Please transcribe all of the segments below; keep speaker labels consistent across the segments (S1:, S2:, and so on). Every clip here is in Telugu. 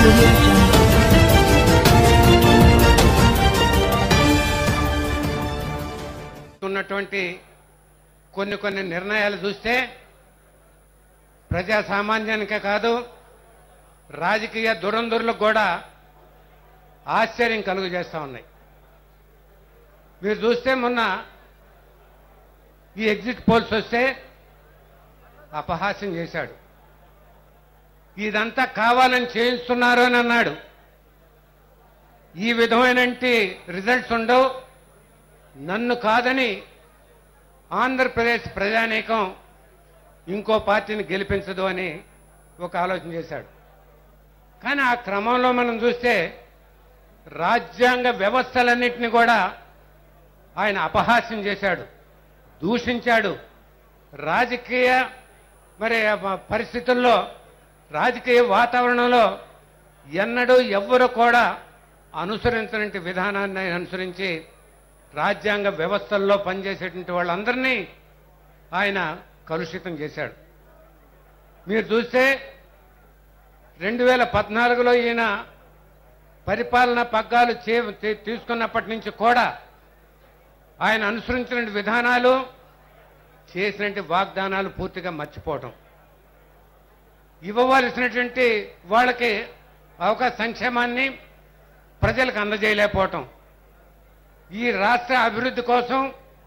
S1: audio jungle.
S2: ఉన్నటువంటి కొన్ని కొన్ని నిర్ణయాలు చూస్తే ప్రజా సామాన్యానికే కాదు రాజకీయ దురంధరులకు కూడా ఆశ్చర్యం కలుగు చేస్తా ఉన్నాయి మీరు చూస్తే మొన్న ఈ ఎగ్జిట్ పోల్స్ వస్తే అపహాస్యం చేశాడు ఇదంతా కావాలని చేయిస్తున్నారు అని అన్నాడు ఈ విధమైన రిజల్ట్స్ ఉండవు నన్ను కాదని ఆంధ్రప్రదేశ్ ప్రజానీకం ఇంకో పార్టీని గెలిపించదు అని ఒక ఆలోచన చేశాడు కానీ ఆ క్రమంలో మనం చూస్తే రాజ్యాంగ వ్యవస్థలన్నింటినీ కూడా ఆయన అపహాస్యం చేశాడు దూషించాడు రాజకీయ మరి ఆ పరిస్థితుల్లో రాజకీయ వాతావరణంలో ఎన్నడూ ఎవ్వరు కూడా అనుసరించినటువంటి విధానాన్ని ఆయన అనుసరించి రాజ్యాంగ వ్యవస్థల్లో పనిచేసేటువంటి వాళ్ళందరినీ ఆయన కలుషితం చేశాడు మీరు చూస్తే రెండు వేల పద్నాలుగులో ఈయన పరిపాలన పగ్గాలు చే తీ- తీసుకున్నప్పటి నుంచి కూడా ఆయన అనుసరించిన విధానాలు చేసినటువంటి వాగ్దానాలు పూర్తిగా మర్చిపోవటం ఇవ్వవలసినటువంటి వాళ్ళకి అవకాశ సంక్షేమాన్ని ప్రజలకు అందజేయలేకపోవటం ఈ రాష్ట్ర అభివృద్ధి కోసం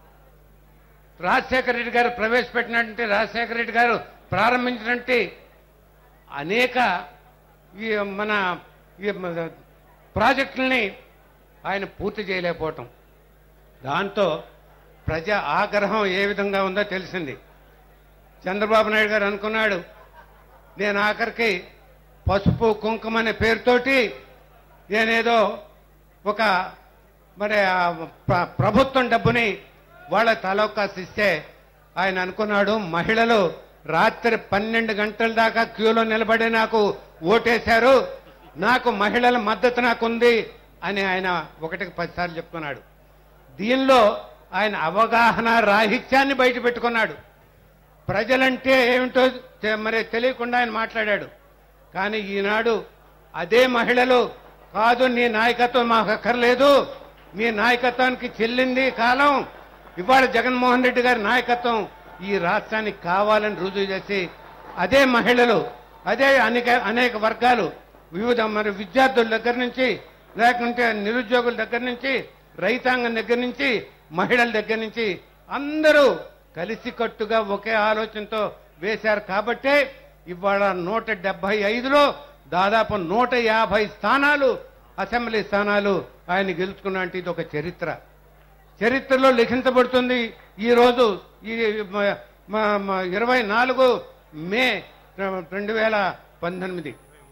S2: రాజశేఖర రెడ్డి గారు ప్రవేశపెట్టినటువంటి రాజశేఖర రెడ్డి గారు ప్రారంభించినటువంటి అనేక ఈ మన ఈ మన ప్రాజెక్టుల్ని ఆయన పూర్తి చేయలేకపోవటం దాంతో ప్రజా ఆగ్రహం ఏ విధంగా ఉందో తెలిసింది చంద్రబాబు నాయుడు గారు అనుకున్నాడు నేను ఆఖరికి పసుపు కుంకుమ అనే పేరుతోటి నేనేదో ఒక మరి ఆ ప్ర- ప్రభుత్వం డబ్బుని వాళ్ళ తలొక్కాసి ఇస్తే ఆయన అనుకున్నాడు మహిళలు రాత్రి పన్నెండు గంటల దాకా క్యూలో నిలబడి నాకు ఓటేశారు నాకు మహిళల మద్దతు నాకుంది అని ఆయన ఒకటికి పదిసార్లు చెప్పుకున్నాడు దీనిలో ఆయన అవగాహన రాహిత్యాన్ని బయట పెట్టుకున్నాడు ప్రజలంటే ఏమిటో తె- మరి తెలియకుండా ఆయన మాట్లాడాడు కానీ ఈనాడు అదే మహిళలు కాదు నీ నాయకత్వం మాకు అక్కర్లేదు మీ నాయకత్వానికి చెల్లింది కాలం ఇవాళ జగన్మోహన్ రెడ్డి గారి నాయకత్వం ఈ రాష్ట్రానికి కావాలని రుజువు చేసి అదే మహిళలు అదే అనేక అనేక వర్గాలు వివిధ మరి విద్యార్థుల దగ్గర నుంచి లేకుంటే నిరుద్యోగుల దగ్గర నుంచి రైతాంగం దగ్గర నుంచి మహిళల దగ్గర నుంచి అందరూ కలిసికట్టుగా ఒకే ఆలోచనతో వేశారు కాబట్టే ఇవాళ నూట డెబ్బై ఐదులో దాదాపు నూట యాభై స్థానాలు అసెంబ్లీ స్థానాలు ఆయన గెలుచుకున్నట్టు ఇది ఒక చరిత్ర చరిత్రలో లిఖించబడుతుంది ఈ రోజు ఈ మ- మ- మ- ఇరవై నాలుగు మే రెండు వేల పంతొమ్మిది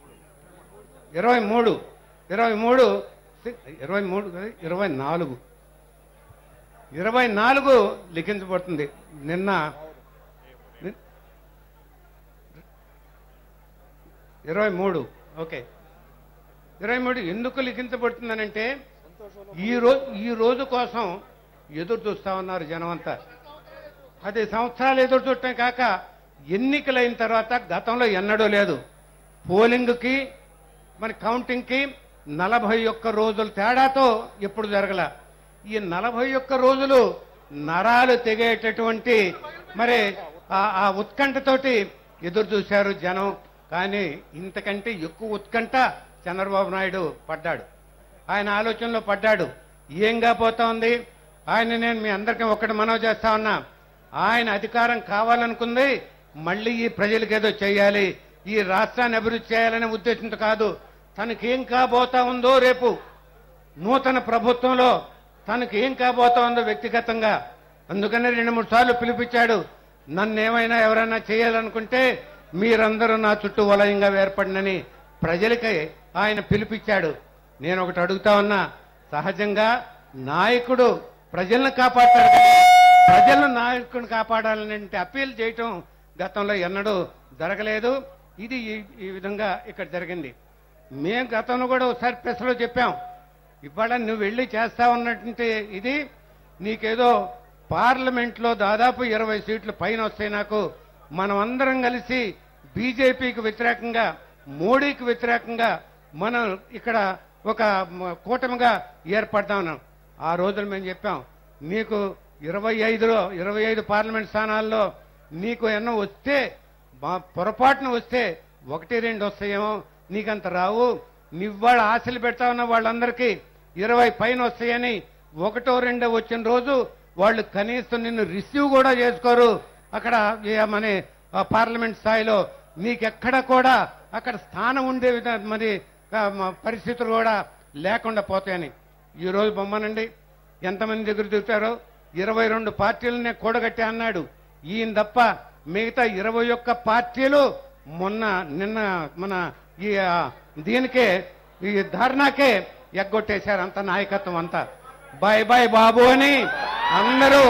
S2: ఇరవై మూడు ఇరవై మూడు ఇరవై మూడు కాదు, ఇరవై నాలుగు ఇరవై నాలుగు లిఖించబడుతుంది నిన్న ని- ఇరవై మూడు ఓకే ఇరవై మూడు ఎందుకు లిఖించబడుతుందనంటే ఈ రోజు ఈ రోజు కోసం ఎదురు చూస్తా ఉన్నారు జనం అంతా పది సంవత్సరాలు ఎదురు చూడటం కాక ఎన్నికలైన తర్వాత గతంలో ఎన్నడూ లేదు పోలింగ్కి మన కౌంటింగ్కి నలభై ఒక్క రోజుల తేడాతో ఎప్పుడు జరగల ఈ నలభై ఒక్క రోజులు నరాలు తెగేటటువంటి మరి ఆ- ఆ ఉత్కంఠతోటి ఎదురు చూశారు జనం కానీ ఇంతకంటే ఎక్కువ ఉత్కంఠ చంద్రబాబు నాయుడు పడ్డాడు ఆయన ఆలోచనలో పడ్డాడు ఏం కాబోతా ఉంది ఆయన నేను మీ అందరికీ ఒకటి మనవి చేస్తా ఉన్నా ఆయన అధికారం కావాలనుకుంది మళ్ళీ ఈ ప్రజలకు ఏదో చేయాలి ఈ రాష్ట్రాన్ని అభివృద్ధి చేయాలనే ఉద్దేశంతో కాదు తనకేం కాబోతా ఉందో రేపు నూతన ప్రభుత్వంలో తనకు ఏం కాబోతా ఉందో వ్యక్తిగతంగా అందుకనే రెండు మూడు సార్లు పిలిపించాడు నన్ను ఏమైనా ఎవరైనా చేయాలనుకుంటే మీరందరూ నా చుట్టూ వలయంగా ఏర్పడినని ప్రజలకి ఆయన పిలిపించాడు నేను ఒకటి అడుగుతా ఉన్నా సహజంగా నాయకుడు ప్రజలను కాపాడతాడు కానీ ప్రజలను నాయకుడిని కాపాడాలని అప్పీల్ చేయటం గతంలో ఎన్నడూ జరగలేదు ఇది ఈ- ఈ విధంగా ఇక్కడ జరిగింది మేము గతంలో కూడా ఒకసారి ప్రెస్లో చెప్పాం ఇవాళ నువ్వు వెళ్ళి చేస్తా ఉన్నటువంటి ఇది నీకేదో పార్లమెంట్లో దాదాపు ఇరవై సీట్లు పైన వస్తాయి నాకు మనం అందరం కలిసి బీజేపీకి వ్యతిరేకంగా మోడీకి వ్యతిరేకంగా మనం ఇక్కడ ఒక మ- కూటమిగా ఏర్పడతామన్నాం ఆ రోజున మేము చెప్పాం నీకు ఇరవై ఐదులో ఇరవై ఐదు పార్లమెంట్ స్థానాల్లో నీకు ఎన్నో వస్తే మా పొరపాటున వస్తే ఒకటి రెండు వస్తాయేమో నీకంత రావు నివ్వాళ్ళ ఆశలు పెడతా ఉన్న వాళ్ళందరికీ ఇరవై పైన వస్తాయని ఒకటో రెండో వచ్చిన రోజు వాళ్ళు కనీసం నిన్ను రిసీవ్ కూడా చేసుకోరు అక్కడ ఏ మన ఆ పార్లమెంట్ స్థాయిలో నీకెక్కడ కూడా అక్కడ స్థానం ఉండే విధ మరి ఆ, మ- పరిస్థితులు కూడా లేకుండా పోతాయని ఈ రోజు బొమ్మనండి ఎంతమంది దగ్గర తిరుగుతారో ఇరవై రెండు పార్టీలనే కూడగట్టి అన్నాడు ఈయన తప్ప మిగతా ఇరవై ఒక్క పార్టీలు మొన్న నిన్న మన ఈ ఆ, దీనికే ఈ ధర్నాకే ఎగ్గొట్టేశారు అంత నాయకత్వం అంతా బాయ్ బాయ్ బాబు అని అందరూ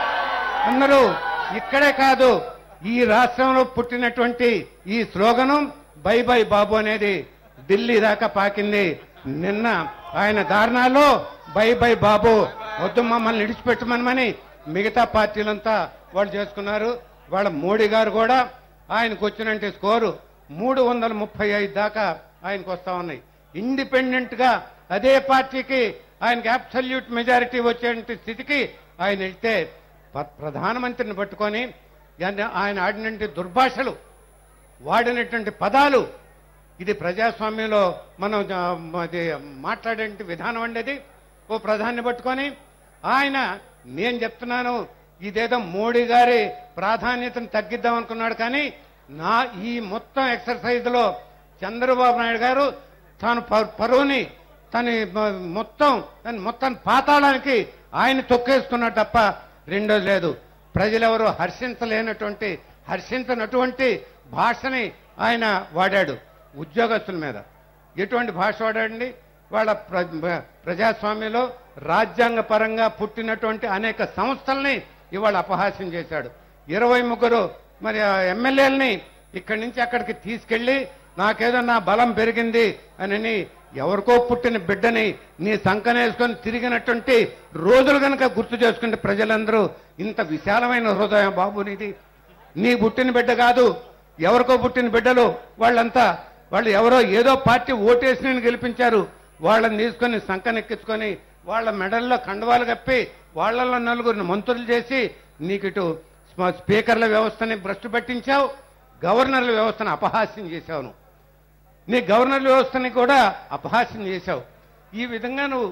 S2: అందరూ ఇక్కడే కాదు ఈ రాష్ట్రంలో పుట్టినటువంటి ఈ స్లోగనం బై బై బాబు అనేది ఢిల్లీ దాకా పాకింది నిన్న ఆయన ధారణలో బై బై బాబు వద్దు మమ్మల్ని విడిచిపెట్టమని మిగతా పార్టీలంతా వాళ్ళు చేసుకున్నారు వాళ్ళ మోడీ గారు కూడా ఆయనకు వచ్చినట్టు స్కోరు మూడు వందల ముప్పై ఐదు దాకా ఆయనకు వస్తా ఉన్నాయి ఇండిపెండెంట్ గా అదే పార్టీకి ఆయనకి అబ్సల్యూట్ మెజారిటీ వచ్చే స్థితికి ఆయన వెళ్తే ప- ప్రధానమంత్రిని పట్టుకొని ఆయన- ఆయన ఆడినటువంటి దుర్భాషలు వాడినటువంటి పదాలు ఇది ప్రజాస్వామ్యంలో మనం ఆ, అది మాట్లాడే విధానం అండి అది ఓ ప్రధాన్ని పట్టుకొని ఆయన నేను చెప్తున్నాను ఇదేదో మోడీ గారి ప్రాధాన్యతను తగ్గిద్దాం అనుకున్నాడు కానీ నా ఈ మొత్తం ఎక్సర్సైజ్ లో చంద్రబాబు నాయుడు గారు తాను ప- పరువుని తన మ- మొత్తం తన మొత్తం పాతాళానికి ఆయన తొక్కేసుకున్నాడు తప్ప రెండోది లేదు ప్రజలెవరు హర్షించలేనటువంటి హర్షించనటువంటి భాషని ఆయన వాడాడు ఉద్యోగస్తుల మీద ఎటువంటి భాష వాడాడండి వాళ్ళ ప్ర- ప్రజాస్వామ్యంలో రాజ్యాంగ పరంగా పుట్టినటువంటి అనేక సంస్థల్ని ఇవాళ అపహాస్యం చేశాడు ఇరవై ముగ్గురు మరి ఆ ఎమ్మెల్యేలని ఇక్కడి నుంచి అక్కడికి తీసుకెళ్లి నాకేదో నా బలం పెరిగింది అని ఎవరికో పుట్టిన బిడ్డని నీ సంకనేసుకొని తిరిగినటువంటి రోజులు గనక గుర్తు చేసుకుంటే ప్రజలందరూ ఇంత విశాలమైన హృదయం బాబు నీది నీ పుట్టిన బిడ్డ కాదు ఎవరికో పుట్టిన బిడ్డలు వాళ్ళంతా వాళ్ళు ఎవరో ఏదో పార్టీ ఓటేసి నేను గెలిపించారు వాళ్ళని తీసుకొని సంకనెక్కించుకొని వాళ్ళ మెడల్లో కండవాలు కప్పి వాళ్ళల్లో నలుగురిని మంత్రులు చేసి నీకు ఇటు స్మ- స్పీకర్ల వ్యవస్థని భ్రష్టు పట్టించావు గవర్నర్ల వ్యవస్థను అపహాస్యం చేశావు నువ్వు నీ గవర్నర్ వ్యవస్థని కూడా అపహాస్యం చేశావు ఈ విధంగా నువ్వు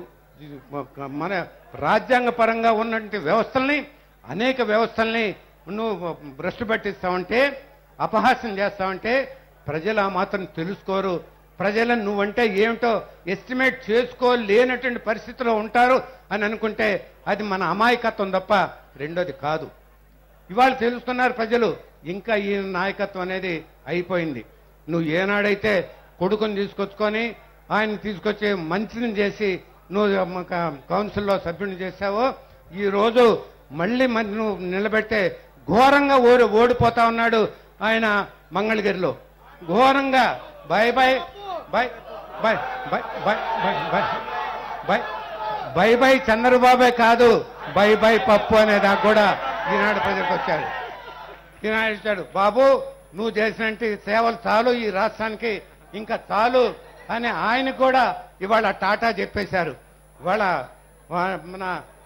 S2: మన రాజ్యాంగ పరంగా ఉన్నటువంటి వ్యవస్థల్ని అనేక వ్యవస్థల్ని నువ్వు భ్రష్టు పట్టిస్తావంటే అపహాస్యం చేస్తావంటే ప్రజలు ఆ మాత్రం తెలుసుకోరు ప్రజలను నువ్వంటే ఏమిటో ఎస్టిమేట్ చేసుకోలేనటువంటి పరిస్థితిలో ఉంటారు అని అనుకుంటే అది మన అమాయకత్వం తప్ప రెండోది కాదు ఇవాళ తెలుస్తున్నారు ప్రజలు ఇంకా ఈ నాయకత్వం అనేది అయిపోయింది నువ్వు ఏనాడైతే కొడుకుని తీసుకొచ్చుకొని ఆయన తీసుకొచ్చి మంచిని చేసి నువ్వు మ- క- కౌన్సిల్లో సభ్యుని చేశావో ఈ రోజు మళ్ళీ మరి నువ్వు నిలబెట్టే ఘోరంగా ఓడి ఓడిపోతా ఉన్నాడు ఆయన మంగళగిరిలో ఘోరంగా bye bye bye bye bye bye bye bye bye bye bye చంద్రబాబే కాదు బై బై పప్పు అనే దాకా కూడా ఈనాడు ప్రజలకు వచ్చాడు ఈనాడు ఇచ్చాడు బాబు నువ్వు చేసినట్టు సేవలు చాలు ఈ రాష్ట్రానికి ఇంకా చాలు అని ఆయన కూడా ఇవాళ టాటా చెప్పేశారు ఇవాళ వా- మన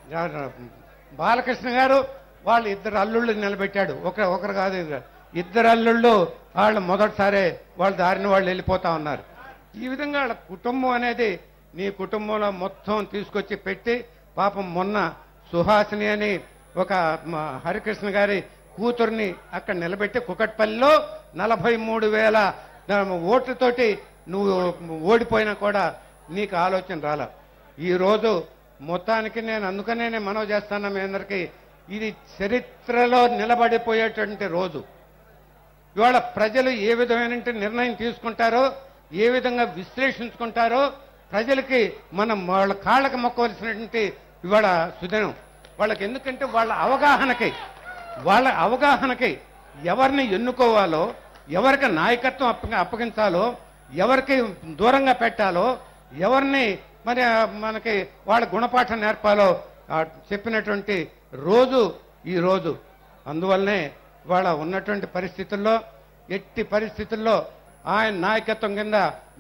S2: బాలకృష్ణ గారు వాళ్ళు ఇద్దరు అల్లుళ్ళు నిలబెట్టాడు ఒక ఒకరు కాదు ఇద్దరు. ఇద్దరు అల్లుళ్ళు వాళ్ళు మొదటిసారే వాళ్ళ దారిని వాళ్ళు వెళ్ళిపోతా ఉన్నారు ఈ విధంగా వాళ్ళ కుటుంబం అనేది నీ కుటుంబంలో మొత్తం తీసుకొచ్చి పెట్టి పాపం మొన్న సుహాసిని అని ఒక మ, హరికృష్ణ గారి కూతుర్ని అక్కడ నిలబెట్టి కుకట్పల్లిలో నలభై మూడు వేల ఓట్లతోటి నువ్వు ఓడిపోయినా కూడా నీకు ఆలోచన రాల ఈ రోజు మొత్తానికి నేను అందుకనే నేను మనవి చేస్తాను మీ అందరికీ ఇది చరిత్రలో నిలబడిపోయేటువంటి రోజు ఇవాళ ప్రజలు ఏ విధమైన నిర్ణయం తీసుకుంటారో ఏ విధంగా విశ్లేషించుకుంటారో ప్రజలకి మనం వాళ్ళ కాళ్ళకి మొక్కవలసినటువంటి ఇవాళ సుదినం వాళ్ళకి ఎందుకంటే వాళ్ళ అవగాహనకి వాళ్ళ అవగాహనకి ఎవరిని ఎన్నుకోవాలో ఎవరికి నాయకత్వం అప్ప అప్పగించాలో ఎవరికి దూరంగా పెట్టాలో ఎవరిని మరి ఆ, మనకి వాళ్ళ గుణపాఠం నేర్పాలో ఆ, చెప్పినటువంటి రోజు ఈ రోజు అందువల్లనే వాళ్ళ ఉన్నటువంటి పరిస్థితుల్లో ఎట్టి పరిస్థితుల్లో ఆయన నాయకత్వం కింద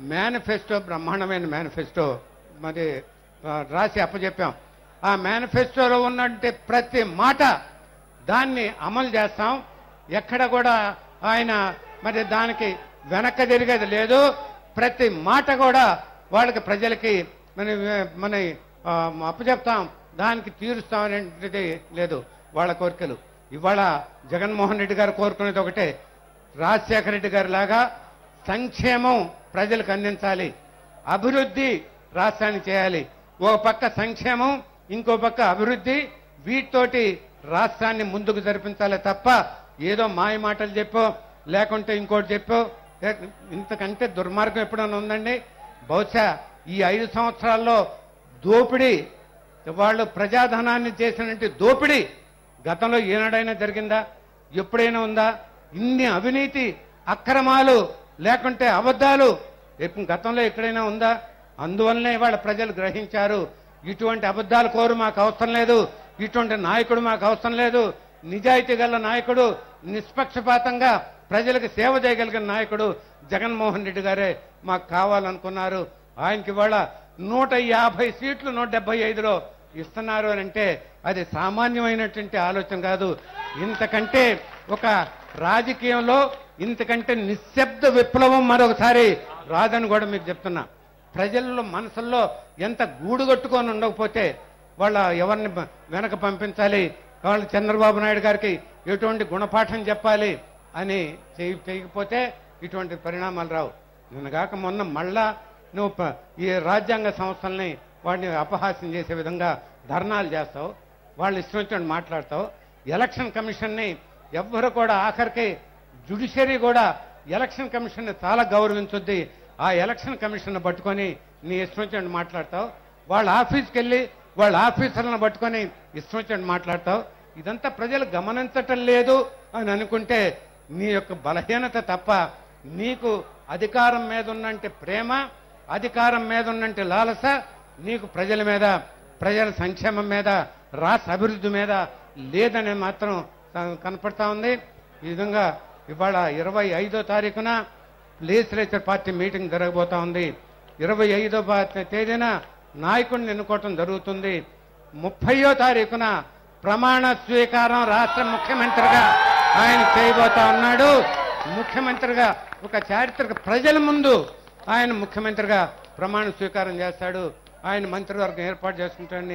S2: మేనిఫెస్టో బ్రహ్మాండమైన మేనిఫెస్టో మరి ఆ, రాసి అప్పచెప్పాం ఆ మేనిఫెస్టోలో ఉన్నట్టు ప్రతి మాట దాన్ని అమలు చేస్తాం ఎక్కడ కూడా ఆయన మరి దానికి వెనక్కి తిరిగేది లేదు ప్రతి మాట కూడా వాళ్ళకి ప్రజలకి మన మన ఆ, అప్పచెప్తాం దానికి తీరుస్తాం అనేటిది లేదు వాళ్ళ కోరికలు ఇవాళ జగన్మోహన్ రెడ్డి గారు కోరుకునేది ఒకటే రాజశేఖర రెడ్డి గారి లాగా సంక్షేమం ప్రజలకు అందించాలి అభివృద్ధి రాష్ట్రాన్ని చేయాలి ఓ పక్క సంక్షేమం ఇంకో పక్క అభివృద్ధి వీటితోటి రాష్ట్రాన్ని ముందుకు జరిపించాలి తప్ప ఏదో మాయ మాటలు చెప్పో లేకుంటే ఇంకోటి చెప్పో ఏ- ఇంతకంటే దుర్మార్గం ఎప్పుడైనా ఉందండి బహుశా ఈ ఐదు సంవత్సరాల్లో దోపిడీ వాళ్ళు ప్రజాధనాన్ని చేసినట్టు దోపిడీ గతంలో ఏనాడైనా జరిగిందా ఎప్పుడైనా ఉందా ఇన్ని అవినీతి అక్రమాలు లేకుంటే అబద్ధాలు ఎప్పు- గతంలో ఎక్కడైనా ఉందా అందువల్లనే ఇవాళ ప్రజలు గ్రహించారు ఇటువంటి అబద్ధాలు కోరు మాకు అవసరం లేదు ఇటువంటి నాయకుడు మాకు అవసరం లేదు నిజాయితీ గల నాయకుడు నిష్పక్షపాతంగా ప్రజలకు సేవ చేయగలిగిన నాయకుడు జగన్మోహన్ రెడ్డి గారే మాకు కావాలనుకున్నారు ఆయనకి ఇవాళ నూట యాభై సీట్లు నూట డెబ్బై ఐదులో ఇస్తున్నారు అని అంటే అది సామాన్యమైనటువంటి ఆలోచన కాదు ఇంతకంటే ఒక రాజకీయంలో ఇంతకంటే నిశ్శబ్ద విప్లవం మరొకసారి రాదని కూడా మీకు చెప్తున్నా ప్రజల్లో మనసుల్లో ఎంత గూడు కట్టుకొని ఉండకపోతే వాళ్ళ ఎవరిని బ- వెనక పంపించాలి వాళ్ళు చంద్రబాబు నాయుడు గారికి ఎటువంటి గుణపాఠం చెప్పాలి అని చేయ చేయకపోతే ఇటువంటి పరిణామాలు రావు నిన్నగాక మొన్న మళ్ళా నువ్వు ప- ఈ రాజ్యాంగ సంస్థల్ని వాడిని అపహాస్యం చేసే విధంగా ధర్నాలు చేస్తావు వాళ్ళు ఇష్టం వచ్చినట్టు మాట్లాడతావు ఎలక్షన్ కమిషన్ని ఎవ్వరు కూడా ఆఖరికి జుడిషియరీ కూడా ఎలక్షన్ కమిషన్ చాలా గౌరవించుద్ది ఆ ఎలక్షన్ కమిషన్ పట్టుకొని నీ ఇష్టం వచ్చినట్టు మాట్లాడతావు వాళ్ళ ఆఫీస్కి వెళ్ళి వాళ్ళ ఆఫీసర్లను పట్టుకొని ఇష్టం వచ్చినట్టు మాట్లాడతావు ఇదంతా ప్రజలు గమనించటం లేదు అని అనుకుంటే నీ యొక్క బలహీనత తప్ప నీకు అధికారం మీద ఉన్నంటే ప్రేమ అధికారం మీద ఉన్నంటే లాలస నీకు ప్రజల మీద ప్రజల సంక్షేమం మీద రాష్ట్ర అభివృద్ధి మీద లేదని మాత్రం క- కనపడతా ఉంది ఈ విధంగా ఇవాళ ఇరవై ఐదో తారీఖున లేజిస్లేచర్ పార్టీ మీటింగ్ జరగబోతా ఉంది ఇరవై ఐదో తేదీన నాయకుడిని ఎన్నుకోవటం జరుగుతుంది ముప్పయో తారీఖున ప్రమాణ స్వీకారం రాష్ట్ర ముఖ్యమంత్రిగా ఆయన చేయబోతా ఉన్నాడు ముఖ్యమంత్రిగా ఒక చారిత్రక ప్రజల ముందు ఆయన ముఖ్యమంత్రిగా ప్రమాణ స్వీకారం చేస్తాడు ఆయన మంత్రివర్గం ఏర్పాటు చేసుకుంటాడని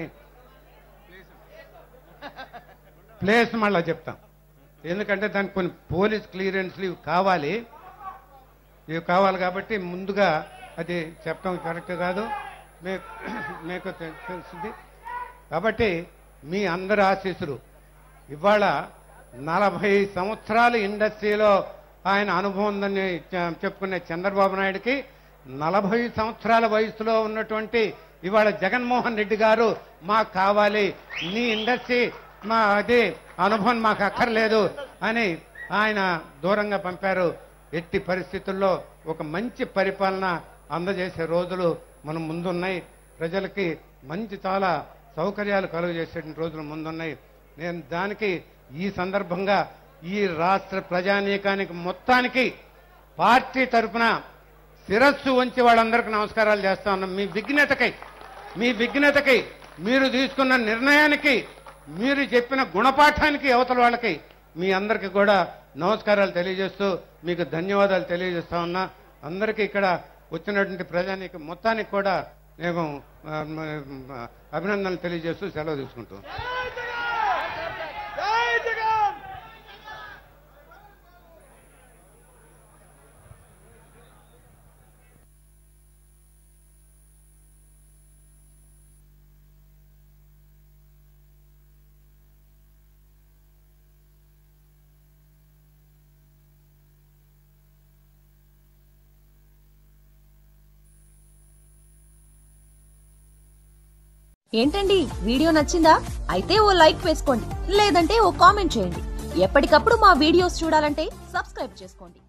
S2: ప్లేస్ మళ్ళా చెప్తాం ఎందుకంటే దానికి కొన్ని పోలీస్ క్లియరెన్స్లు ఇవి కావాలి ఇవి కావాలి కాబట్టి ముందుగా అది చెప్పడం కరెక్ట్ కాదు మీకు మీకు తె- తెలుస్తుంది కాబట్టి మీ అందరి ఆశీస్సులు ఇవాళ నలభై సంవత్సరాల ఇండస్ట్రీలో ఆయన అనుభవం ఉందని చె- చెప్పుకునే చంద్రబాబు నాయుడుకి నలభై సంవత్సరాల వయసులో ఉన్నటువంటి ఇవాళ జగన్మోహన్ రెడ్డి గారు మాకు కావాలి నీ ఇండస్ట్రీ మా అది అనుభవం మాకు అక్కర్లేదు అని ఆయన దూరంగా పంపారు ఎట్టి పరిస్థితుల్లో ఒక మంచి పరిపాలన అందజేసే రోజులు మనం ముందున్నాయి ప్రజలకి మంచి చాలా సౌకర్యాలు కలుగజేసే రోజులు ముందున్నాయి నేను దానికి ఈ సందర్భంగా ఈ రాష్ట్ర ప్రజానీకానికి మొత్తానికి పార్టీ తరపున శిరస్సు వంచి వాళ్ళందరికీ నమస్కారాలు చేస్తా ఉన్నాం మీ విఘ్నతకై మీ విఘ్నతకై మీరు తీసుకున్న నిర్ణయానికి మీరు చెప్పిన గుణపాఠానికి అవతల వాళ్ళకి మీ అందరికీ కూడా నమస్కారాలు తెలియజేస్తూ మీకు ధన్యవాదాలు తెలియజేస్తా ఉన్నా అందరికీ ఇక్కడ వచ్చినటువంటి ప్రజానికి మొత్తానికి కూడా నేను ఆ, మ- అభినందనలు తెలియజేస్తూ సెలవు తీసుకుంటాం
S1: జై జగన్
S3: ఏంటండి వీడియో నచ్చిందా అయితే ఓ లైక్ వేసుకోండి లేదంటే ఓ కామెంట్ చేయండి ఎప్పటికప్పుడు మా వీడియోస్ చూడాలంటే సబ్స్క్రైబ్ చేసుకోండి